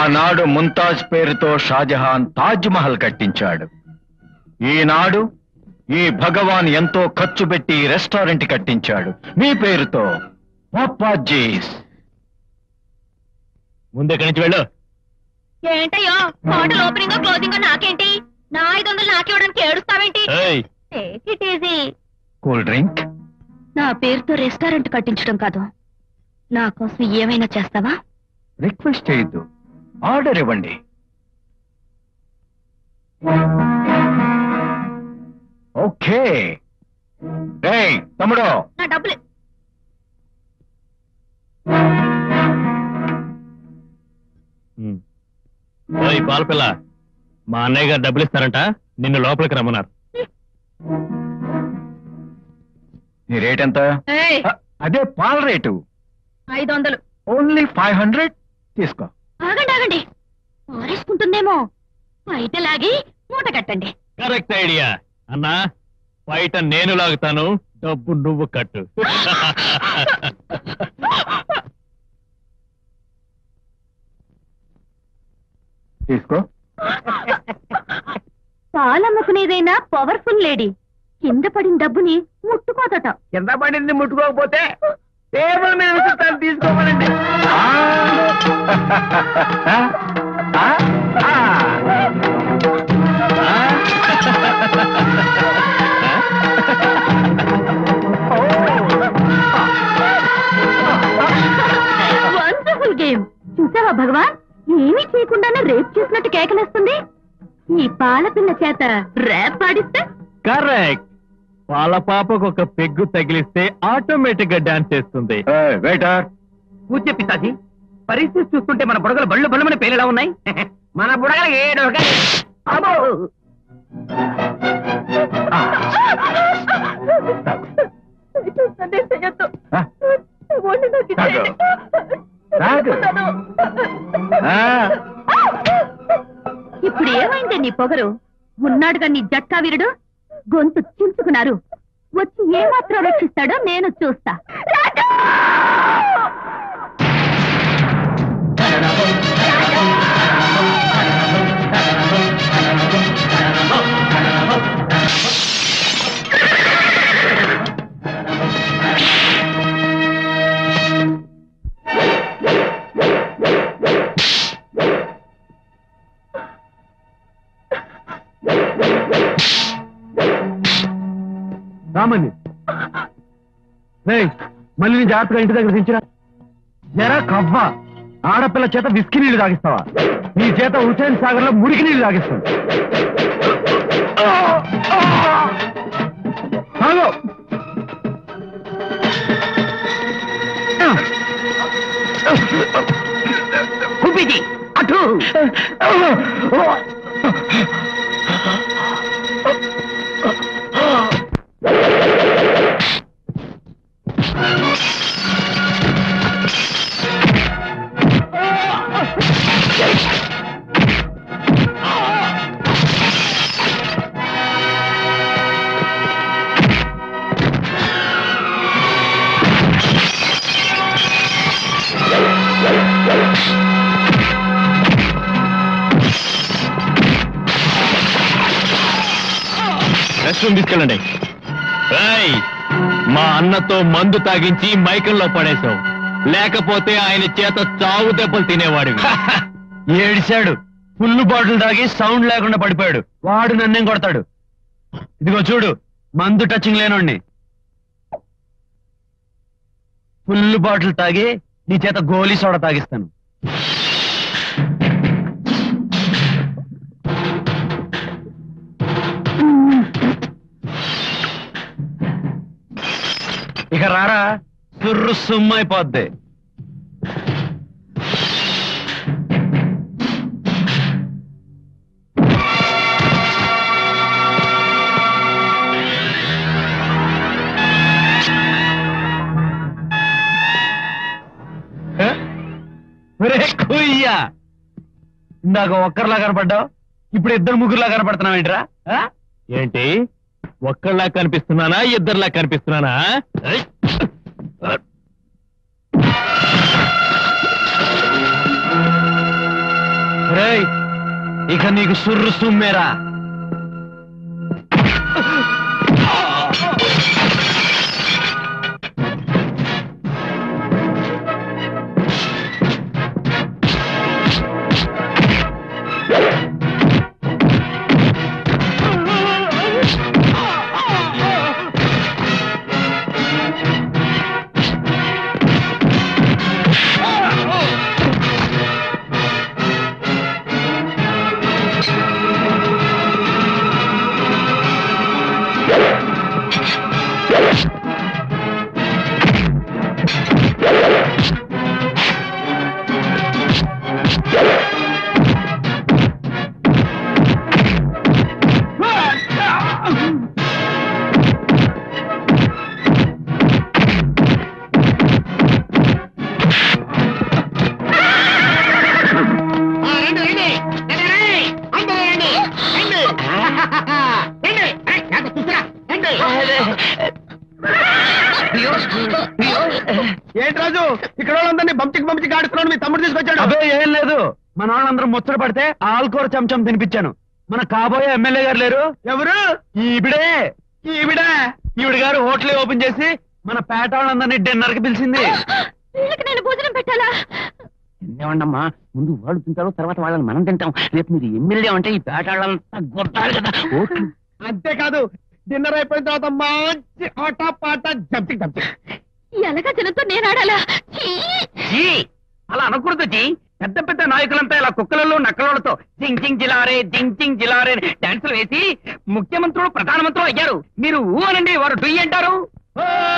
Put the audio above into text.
ఆనాడు ముంతాజ్ పేరుతో షాజహాన్ తాజ్ మహల్ కట్టించాడు ఈనాడు ఈ భగవాన్ ఎంతో ఖర్చు పెట్టి రెస్టారెంట్ కట్టించాడు మీ పేరుతో పాపాజీస్ ముందు ఎక్కడి నుంచి వెళ్ళు ఏంటయ్యో హోటల్ ఓపెనింగ్ క్లోజింగ్ నాకేంటి నా ఐదు వందలు నాకివ్వడానికి ఏడుస్తావేంటి ఏయ్ Take it easy. Cool drink నా పేరుతో రెస్టారెంట్ కట్టించడం కాదు నా కోసం ఏమైనా చేస్తావా రిక్వెస్ట్ చేయొద్దు ఆర్డర్ ఇవ్వండి ఓకే ఏయ్ తమ్ముడు నా డబ్బులు ఉమ్. ఓయ్ బాలపిల్ల మా అన్నయ్య గారు డబ్బులు ఇస్తారంట నిన్ను లోపలికి రమ్మన్నారు నీ రేట్ ఎంత ఏయ్, అ- అదే పాల రేటు ఐదు వందలు ఓన్లీ ఫైవ్ హండ్రెడ్ తీసుకో ఆగండి ఆగండి పారేసుకుంటుందేమో బయట లాగి మూట కట్టండి కరెక్ట్ ఐడియా అన్నా బయట నేను లాగుతాను డబ్బు నువ్వు కట్టు తీసుకో పాలమ్ముకునేదైనా పవర్ఫుల్ లేడీ కింద పడిన డబ్బుని ముట్టుకోదట కింద పడింది ముట్టుకోకపోతే టేబుల్ మీద విసురుతాను తీసుకోమనండి ఆ! ఆ! ఆ! వండర్ఫుల్ గేమ్ చూసావా భగవాన్ ఏమీ చేయకుండానే రేప్ చేసినట్టు కేకలేస్తుంది ఈ పాలపిల్ల చేత రేప్ పాడిస్తే కరెక్ట్ వాళ్ళ పాపకు ఒక పెగ్గు తగిలిస్తే ఆటోమేటిక్ గా డాన్స్ చేస్తుంది ఏయ్, వెయిటర్ పూజ పితాజీ పరిస్థితి చూస్తుంటే మన బుడగలు బళ్ళు బళ్ళమని పేర్లు ఉన్నాయి మన బుడగలు ఏడు అబ్బో ఆ? తాగు. తాగు. ఆ. ఇప్పుడు ఏమైంది నీ పొగరు ఉన్నాడుగా నీ జట్కా వీరుడు గొంతు చించుకున్నారు వచ్చి ఏమాత్రం రక్షిస్తాడో నేను చూస్తా రాజు! రామని మళ్ళీ నీ జాగ్రత్తగా ఇంటి దగ్గర దించిరా జరా కవ్వ ఆడపిల్ల చేత విస్కీ నీళ్లు తాగిస్తావా నీ చేత హుసేన్ సాగర్ లో మురికి నీళ్లు తాగిస్తావు తాగు. కుపిటి అటు రెస్ట్ రూమ్ తీసుకెళ్ళండి ఏయ్, మా అన్నతో మందు తాగించి మైకంలో పడేశావు లేకపోతే ఆయన చేత చావు దెబ్బలు తినేవాడివి ఏడిశాడు ఫుల్ బాటిల్ తాగి సౌండ్ లేకుండా పడిపోయాడు వాడు నన్నేం కొడతాడు ఇదిగో చూడు మందు టచింగ్ లేనోడిని ఫుల్ బాటిల్ తాగి నీ చేత గోలీ సోడా తాగిస్తాను ఇక రారా సుర్రు సుమ్మైపోద్ది ఒరే కుయ్యా ఇందాక ఒక్కరిలా కనపడ్డావు ఇప్పుడు ఇద్దరు ముగ్గురులా కనపడుతున్నావు ఏంట్రా ఆ? ఏంటి ఒక్కళ్ళలా కనిపిస్తున్నానా ఇద్దరులా కనిపిస్తున్నానా ఏయ్. రేయ్ ఇక నీకు సుర్రు సుమ్మేరా ఏంటి రాజు ఇక్కడ వాళ్ళందరినీ బంపికి బంపికి ఆడుకున్నాడు మీ తమ్ముడు తీసుకొచ్చాడు అబ్బే ఏం లేదు మన వాళ్ళందరూ ముచ్చట పడితే ఆల్కూర చెంచం తినిపించాను మన కాబోయే ఎమ్మెల్యే గారు లేరు ఎవరు ఈవిడే ఈవిడ ఈవిడ గారు హోటల్ ఓపెన్ చేసి మన పేట వాళ్ళందరినీ డిన్నర్ కి పిలిచింది వీళ్ళకి నేను భోజనం పెట్టాలా ఏమండమ్మా ముందు వాళ్ళు తింటారు తర్వాత వాళ్ళని మనం తింటాం రేపు మీరు ఎమ్మెల్యే అంటే ఈ పేటాళ్ళంతా కొట్టాలి కదా ఓట్లు అంతేకాదు డిన్నర్ అయిపోయిన తర్వాత మంచి ఆట పాట జంపి జంపి ఎలాగా జనంతో నేను ఆడాలా ఛీ! అలా అనకూడదు జీ పెద్ద పెద్ద నాయకులంతా ఇలా కుక్కలలో నక్కలతో జింగ్ జింగ్ జిలారే జింగ్ జింగ్ జిలారే డాన్సులు వేసి ముఖ్యమంత్రులు ప్రధానమంత్రులు అయ్యారు మీరు ఊ అనండి వారు డుయ్ అంటారు